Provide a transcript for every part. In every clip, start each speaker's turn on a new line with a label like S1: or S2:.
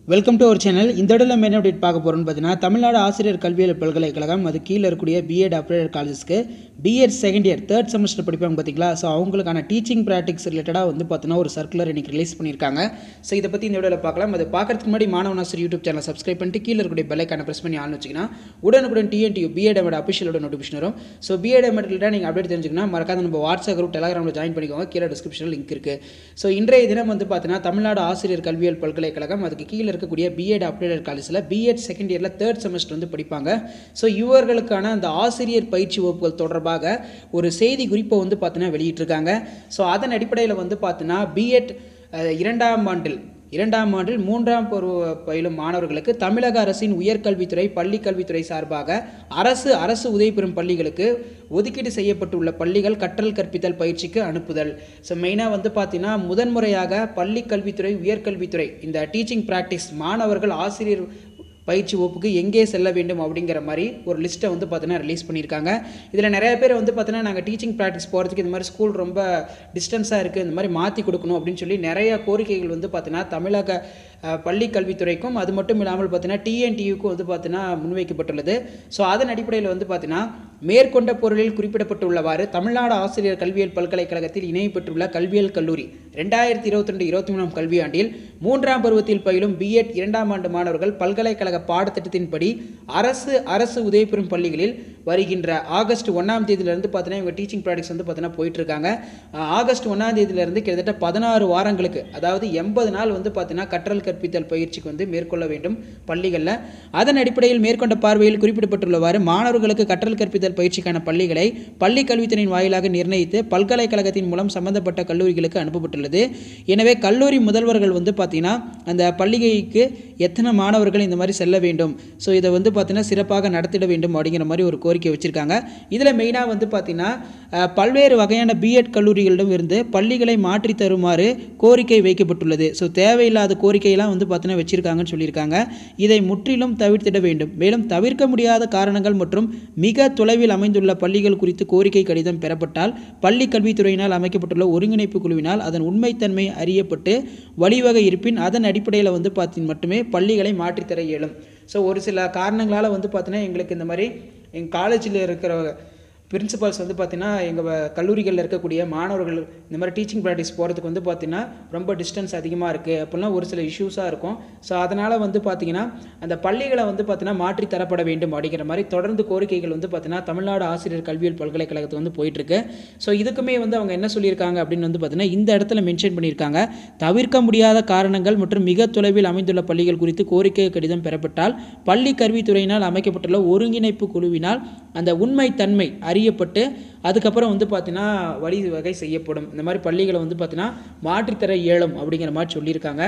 S1: welcome to our channel இந்த இடத்துல நம்ம என்ன அப்டேட் பார்க்க போகிறோம்னு பார்த்தீங்கன்னா தமிழ்நாடு ஆசிரியர் கல்வியியல் பல்கலைக்கழகம் அது கீழே இருக்கக்கூடிய பிஎட் அப்ரேடட் காலேஜஸ்க்கு B Ed second year third semester படிப்பாங்க பார்த்தீங்களா ஸோ அவங்களுக்கான டீச்சிங் ப்ராக்டிக்ஸ் ரிலேட்டடாக வந்து பார்த்தீங்கன்னா ஒரு சர்க்குலர் இன்னைக்கு ரிலீஸ் பண்ணியிருக்காங்க ஸோ இதை பற்றி இந்த வீடியோவில் பார்க்கலாம் அது பார்க்கறதுக்கு முன்னாடி மாணவ ஆசிரியர் யூடியூப் சேனல் சப்ஸ்கிரைப் பண்ணிட்டு கீழே இருக்கக்கூடிய பெல்லைக்கான ப்ரெஸ் பண்ணி ஆன் வச்சிங்கன்னா உடனுக்குடன் டிஎன்டியூ பிஎட் எமட் அஃபிஷியலோட நோட்டிஃபிகேஷன் வரும் ஸோ பிஎட் எமட் ரிலேட்டாக நீங்கள் அப்டேட் தெரிஞ்சுக்கணும் மறக்காத நம்ம வாட்ஸ்அப் குரூப் டெலாகிராமில் ஜாயின் பண்ணிக்கோங்க கீழே டிஸ்கிரிப்ஷனில் லிங்க் இருக்குது ஸோ இன்றைய தினம் வந்து பார்த்தீங்கன்னா தமிழ்நாடு ஆசிரியர் கல்வியியல் பல்கலைக்கழகம் அதுக்கு கீழே இருக்கக்கூடிய பிஎட் அப்டேடட் காலேஜில் பிஎட் செகண்ட் இயரில் தேர்ட் செமஸ்டர் வந்து படிப்பாங்க ஸோ இவர்களுக்கான அந்த ஆசிரியர் பயிற்சி வகுப்புகள் தொடர்பாக ஒரு செய்தி குறிப்பை வந்து பார்த்தீங்கன்னா வெளியிட்டிருக்காங்க ஸோ அதன் அடிப்படையில் வந்து பார்த்தீங்கன்னா பிஎட் இரண்டாம் ஆண்டில் இரண்டாம் ஆண்டில் மூன்றாம் பருவ பயிலும் மாணவர்களுக்கு தமிழக அரசின் உயர்கல்வித்துறை பள்ளி கல்வித்துறை சார்பாக அரசு அரசு உதவி பெறும் பள்ளிகளுக்கு ஒதுக்கீடு செய்யப்பட்டுள்ள பள்ளிகள் கற்றல் கற்பித்தல் பயிற்சிக்கு அனுப்புதல் ஸோ மெயினாக வந்து பார்த்தீங்கன்னா முதன்முறையாக பள்ளி கல்வித்துறை உயர்கல்வித்துறை இந்த டீச்சிங் ப்ராக்டிஸ் மாணவர்கள் ஆசிரியர் பயிற்சி வகுப்புக்கு எங்கே செல்ல வேண்டும் அப்படிங்கிற மாதிரி ஒரு லிஸ்ட்டை வந்து பார்த்தீங்கன்னா ரிலீஸ் பண்ணியிருக்காங்க இதில் நிறைய பேர் வந்து பார்த்தீங்கன்னா நாங்கள் டீச்சிங் ப்ராக்டிஸ் போகிறதுக்கு இந்த மாதிரி ஸ்கூல் ரொம்ப டிஸ்டன்ஸாக இருக்குது இந்த மாதிரி மாற்றி கொடுக்கணும் அப்படின்னு சொல்லி நிறைய கோரிக்கைகள் வந்து பார்த்தீங்கன்னா தமிழக அஹ், பள்ளி கல்வித்துறைக்கும் அது மட்டும் இல்லாமல் பார்த்தீங்கன்னா டிஎன்டியூக்கும் வந்து பார்த்தீங்கன்னா முன்வைக்கப்பட்டுள்ளது ஸோ அதன் அடிப்படையில் வந்து பார்த்தீங்கன்னா மேற்கொண்ட பொருளில் குறிப்பிடப்பட்டுள்ளவாறு தமிழ்நாடு ஆசிரியர் கல்வியியல் பல்கலைக்கழகத்தில் இணைய பெற்றுள்ள கல்வியியல் கல்லூரி ரெண்டாயிரத்தி இருபத்தி ரெண்டு இருபத்தி மூணாம் கல்வியாண்டில் மூன்றாம் பருவத்தில் பயிலும் பிஎட் இரண்டாம் ஆண்டு மாணவர்கள் பல்கலைக்கழக பாடத்திட்டத்தின்படி அரசு அரசு உதவி பெறும் பள்ளிகளில் வருகின்ற ஆகஸ்ட் ஒன்றாம் தேதியிலிருந்து பார்த்தீங்கன்னா இவங்க டீச்சிங் ப்ராக்டிஸ் வந்து பார்த்தீங்கன்னா போயிட்டு இருக்காங்க அஹ் ஆகஸ்ட் ஒன்றாம் தேதியிலிருந்து கிட்டத்தட்ட பதினாறு வாரங்களுக்கு அதாவது எண்பது நாள் வந்து பார்த்தீங்கன்னா கற்றல் கற்பித்தல் பயிற்சிக்கு வந்து மேற்கொள்ள வேண்டும் பள்ளிகளில் அதன் அடிப்படையில் மேற்கொண்ட பார்வையில் குறிப்பிடப்பட்டுள்ளவாறு மாணவர்களுக்கு கற்றல் கற்பித்தல் பயிற்சிக்கான பள்ளிகளை பள்ளி கல்வித்துறையின் வாயிலாக நிர்ணயித்து பல்கலைக்கழகத்தின் மூலம் சம்பந்தப்பட்ட கல்லூரிகளுக்கு அனுப்பப்பட்டுள்ளது எனவே கல்லூரி முதல்வர்கள் வந்து பார்த்தீங்கன்னா அந்த பள்ளிகைக்கு எத்தனை மாணவர்கள் இந்த மாதிரி செல்ல வேண்டும் ஸோ இதை வந்து பார்த்தீங்கன்னா சிறப்பாக நடத்திட வேண்டும் அப்படிங்கிற மாதிரி ஒரு கோரிக்கை வச்சுருக்காங்க இதில் மெயினாக வந்து பார்த்தீங்கன்னா அஹ், பல்வேறு வகையான பிஎட் கல்லூரிகளிடம் இருந்து பள்ளிகளை மாற்றி தருமாறு கோரிக்கை வைக்கப்பட்டுள்ளது ஸோ தேவையில்லாத கோரிக்கையெல்லாம் வந்து பார்த்தீங்கன்னா வச்சுருக்காங்கன்னு சொல்லியிருக்காங்க இதை முற்றிலும் தவிர்த்திட வேண்டும் மேலும் தவிர்க்க முடியாத காரணங்கள் மற்றும் மிக தொலைவில் அமைந்துள்ள பள்ளிகள் குறித்து கோரிக்கை கடிதம் பெறப்பட்டால் பள்ளி கல்வித்துறையினால் அமைக்கப்பட்டுள்ள ஒருங்கிணைப்பு குழுவினால் அதன் உண்மைத்தன்மை அறியப்பட்டு வழிவகை இருப்பின் அதன் அடிப்படையில் வந்து பார்த்து மட்டுமே பள்ளிகளை மாற்றித்தர இயலும் ஸோ ஒரு சில காரணங்களால் வந்து பார்த்தீங்கன்னா எங்களுக்கு இந்த மாதிரி எங்கள் காலேஜில் இருக்கிற பிரின்சிபால்ஸ் வந்து பார்த்தீங்கன்னா எங்கள் கல்லூரிகளில் இருக்கக்கூடிய மாணவர்கள் இந்த மாதிரி டீச்சிங் ப்ராக்டிஸ் போகிறதுக்கு வந்து பார்த்தீங்கன்னா ரொம்ப டிஸ்டன்ஸ் அதிகமாக இருக்குது அப்படிலாம் ஒரு சில இஷ்யூஸாக இருக்கும் ஸோ அதனால் வந்து பார்த்தீங்கன்னா அந்த பள்ளிகளை வந்து பார்த்தீங்கன்னா மாற்றி தரப்பட வேண்டும் அப்படிங்கிற மாதிரி தொடர்ந்து கோரிக்கைகள் வந்து பார்த்தீங்கன்னா தமிழ்நாடு ஆசிரியர் கல்வியியல் பல்கலைக்கழகத்துக்கு வந்து போயிட்டுருக்கு ஸோ இதுக்குமே வந்து அவங்க என்ன சொல்லியிருக்காங்க அப்படின்னு வந்து பார்த்தீங்கன்னா இந்த இடத்துல மென்ஷன் பண்ணியிருக்காங்க தவிர்க்க முடியாத காரணங்கள் மற்றும் மிக தொலைவில் அமைந்துள்ள பள்ளிகள் குறித்து கோரிக்கை கடிதம் பெறப்பட்டால் பள்ளி கல்வித்துறையினால் அமைக்கப்பட்டுள்ள ஒருங்கிணைப்பு குழுவினால் அந்த உண்மைத்தன்மை அறியப்பட்டு அதுக்கப்புறம் வந்து பார்த்தீங்கன்னா வழிவகை செய்யப்படும் இந்த மாதிரி பள்ளிகளை வந்து பார்த்தீங்கன்னா மாற்றித்தர இயலும் அப்படிங்கிற மாதிரி சொல்லியிருக்காங்க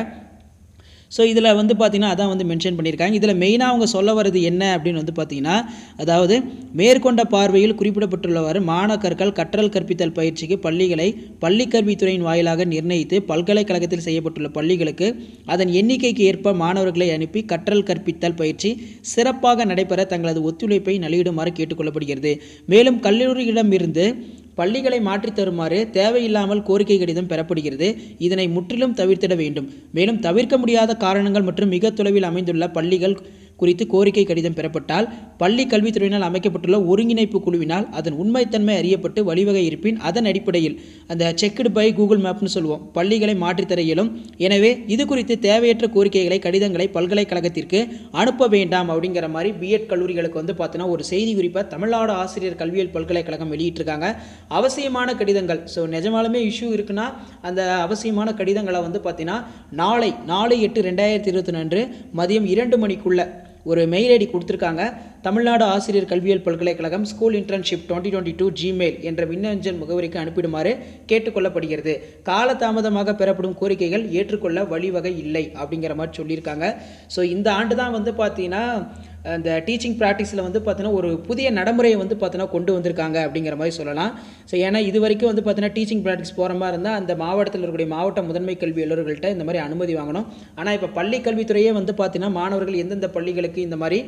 S1: ஸோ இதில் வந்து பார்த்தீங்கன்னா அதான் வந்து மென்ஷன் பண்ணியிருக்காங்க இதில் மெயினாக அவங்க சொல்ல வர்றது என்ன அப்படின்னு வந்து பார்த்தீங்கன்னா அதாவது மேற்கொண்ட பார்வையில் குறிப்பிடப்பட்டுள்ளவாறு மாணாக்கர்கள் கற்றல் கற்பித்தல் பயிற்சிக்கு பள்ளிகளை பள்ளிக்கல்வித்துறையின் வாயிலாக நிர்ணயித்து பல்கலைக்கழகத்தில் செய்யப்பட்டுள்ள பள்ளிகளுக்கு அதன் எண்ணிக்கைக்கு ஏற்ப மாணவர்களை அனுப்பி கற்றல் கற்பித்தல் பயிற்சி சிறப்பாக நடைபெற தங்களது ஒத்துழைப்பை நலியிடுமாறு கேட்டுக்கொள்ளப்படுகிறது மேலும் கல்லூரியிடமிருந்து பள்ளிகளை மாற்றித் தருமாறு தேவையில்லாமல் கோரிக்கை கடிதம் பெறப்படுகிறது இதனை முற்றிலும் தவிர்த்திட வேண்டும் மேலும் தவிர்க்க முடியாத காரணங்கள் மற்றும் மிக தொலைவில் அமைந்துள்ள பள்ளிகள் குறித்து கோரிக்கை கடிதம் பெறப்பட்டால் பள்ளி கல்வித்துறையினால் அமைக்கப்பட்டுள்ள ஒருங்கிணைப்பு குழுவினால் அதன் உண்மைத்தன்மை அறியப்பட்டு வழிவகை இருப்பின் அதன் அடிப்படையில் அந்த செக்குடு பை கூகுள் மேப்னு சொல்லுவோம் பள்ளிகளை மாற்றித் தர இயலும் எனவே இது குறித்து தேவையற்ற கோரிக்கைகளை கடிதங்களை பல்கலைக்கழகத்திற்கு அனுப்ப வேண்டாம் அப்படிங்கிற மாதிரி பிஎட் கல்லூரிகளுக்கு வந்து பார்த்தீங்கன்னா ஒரு செய்தி குறிப்பை தமிழ்நாடு ஆசிரியர் கல்வியியல் பல்கலைக்கழகம் வெளியிட்டிருக்காங்க அவசியமான கடிதங்கள் ஸோ நிஜமாலுமே இஷ்யூ இருக்குன்னா அந்த அவசியமான கடிதங்களை வந்து பார்த்தீங்கன்னா நாளை நாலு எட்டு ரெண்டாயிரத்தி இருபத்தி ரெண்டு மதியம் இரண்டு மணிக்குள்ள ஒரு மெயில் ஐடி கொடுத்துருக்காங்க தமிழ்நாடு ஆசிரியர் கல்வியியல் பல்கலைக்கழகம் school internship twenty twenty two Gmail என்ற மின்னஞ்சல் முகவரிக்கு அனுப்பிடுமாறு கேட்டுக்கொள்ளப்படுகிறது காலதாமதமாக பெறப்படும் கோரிக்கைகள் ஏற்றுக்கொள்ள வழிவகை இல்லை அப்படிங்கிற மாதிரி சொல்லியிருக்காங்க ஸோ இந்த ஆண்டு தான் வந்து பார்த்தீங்கன்னா அந்த டீச்சிங் ப்ராக்டிஸில் வந்து பார்த்தீங்கன்னா ஒரு புதிய நடைமுறையை வந்து பார்த்தீங்கன்னா கொண்டு வந்திருக்காங்க அப்படிங்கிற மாதிரி சொல்லலாம் ஸோ ஏன்னா இது வரைக்கும் வந்து பார்த்தீங்கன்னா டீச்சிங் ப்ராக்டிஸ் போகிற மாதிரி இருந்தால் அந்த மாவட்டத்தில் இருக்கக்கூடிய மாவட்ட முதன்மை கல்வி அலுவலர்கள்ட்ட இந்த மாதிரி அனுமதி வாங்கணும் ஆனால் இப்போ பள்ளி கல்வித்துறையே வந்து பார்த்தீங்கன்னா மாணவர்கள் எந்தெந்த பள்ளிகளுக்கு இந்த மாதிரி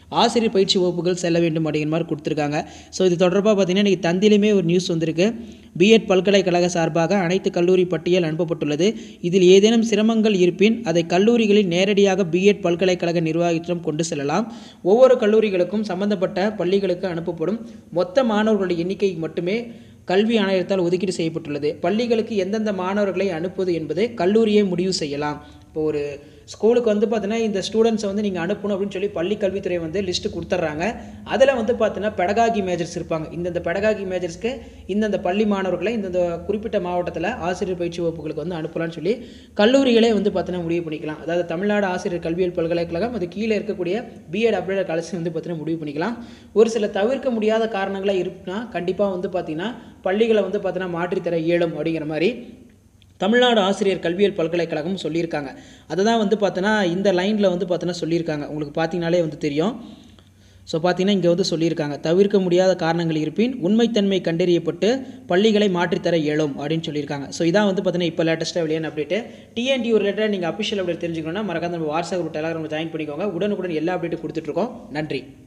S1: ஆசிரியர் பயிற்சி வகுப்புகள் செல்ல வேண்டும் அப்படிங்கிற மாதிரி கொடுத்துருக்காங்க ஸோ இது தொடர்பாக பார்த்தீங்கன்னா இன்றைக்கி தந்திலுமே ஒரு நியூஸ் வந்திருக்கு பிஎட் பல்கலைக்கழக சார்பாக அனைத்து கல்லூரி பட்டியல் அனுப்பப்பட்டுள்ளது இதில் ஏதேனும் சிரமங்கள் இருப்பின் அதை கல்லூரிகளில் நேரடியாக பிஎட் பல்கலைக்கழக நிர்வாகத்திடம் கொண்டு செல்லலாம் ஒவ்வொரு கல்லூரிகளுக்கும் சம்பந்தப்பட்ட பள்ளிகளுக்கு அனுப்பப்படும் மொத்த மாணவர்களுடைய எண்ணிக்கை மட்டுமே கல்வி ஆணையத்தால் ஒதுக்கீடு செய்யப்பட்டுள்ளது பள்ளிகளுக்கு எந்தெந்த மாணவர்களை அனுப்புவது என்பது கல்லூரியே முடிவு செய்யலாம் இப்போ ஒரு ஸ்கூலுக்கு வந்து பார்த்தீங்கன்னா இந்த ஸ்டூடெண்ட்ஸை வந்து நீங்கள் அனுப்பணும் அப்படின்னு சொல்லி பள்ளி கல்வித்துறை வந்து லிஸ்ட்டு கொடுத்துட்றாங்க அதில் வந்து பார்த்தீங்கன்னா பெடகாகி மேஜர்ஸ் இருப்பாங்க இந்தந்த பெடகாகி மேஜர்ஸ்க்கு இந்தந்த பள்ளி மாணவர்களை இந்தந்த குறிப்பிட்ட மாவட்டத்தில் ஆசிரியர் பயிற்சி வகுப்புகளுக்கு வந்து அனுப்பலாம்னு சொல்லி கல்லூரிகளே வந்து பார்த்தீங்கன்னா முடிவு பண்ணிக்கலாம் அதாவது தமிழ்நாடு ஆசிரியர் கல்வியியல் பல்கலைக்கழகம் அது கீழே இருக்கக்கூடிய பிஎட் அப்டேட் காலேஜ் வந்து பார்த்தீங்கன்னா முடிவு பண்ணிக்கலாம் ஒரு சில தவிர்க்க முடியாத காரணங்களாக இருக்குன்னா கண்டிப்பாக வந்து பார்த்தீங்கன்னா பள்ளிகளை வந்து பார்த்தீங்கன்னா மாற்றித்தர இயலும் அப்படிங்கிற மாதிரி தமிழ்நாடு ஆசிரியர் கல்வியியல் பல்கலைக்கழகம் சொல்லியிருக்காங்க அதை தான் வந்து பார்த்தோன்னா இந்த லைனில் வந்து பார்த்தோன்னா சொல்லியிருக்காங்க உங்களுக்கு பார்த்தீங்கனாலே வந்து தெரியும் ஸோ பார்த்தீங்கன்னா இங்கே வந்து சொல்லியிருக்காங்க தவிர்க்க முடியாத காரணங்கள் இருப்பின் உண்மைத்தன்மை கண்டறியப்பட்டு பள்ளிகளை மாற்றித்தர இயலும் அப்படின்னு சொல்லியிருக்காங்க ஸோ இதான் வந்து பார்த்தீங்கன்னா இப்போ லேட்டஸ்ட்டாக வெளியான அப்டேட்டு டிஎன்டி ரிலேட்டட் நீங்கள் அஃபிஷியல் அப்டேட் தெரிஞ்சுக்கணும்னா மறக்காம நம்ம வாட்ஸ்அப் டெலாகிராமில் ஜாயின் பண்ணிக்கோங்க உடனுக்குடன் எல்லா அப்டேட்டும் கொடுத்துட்ருக்கோம் நன்றி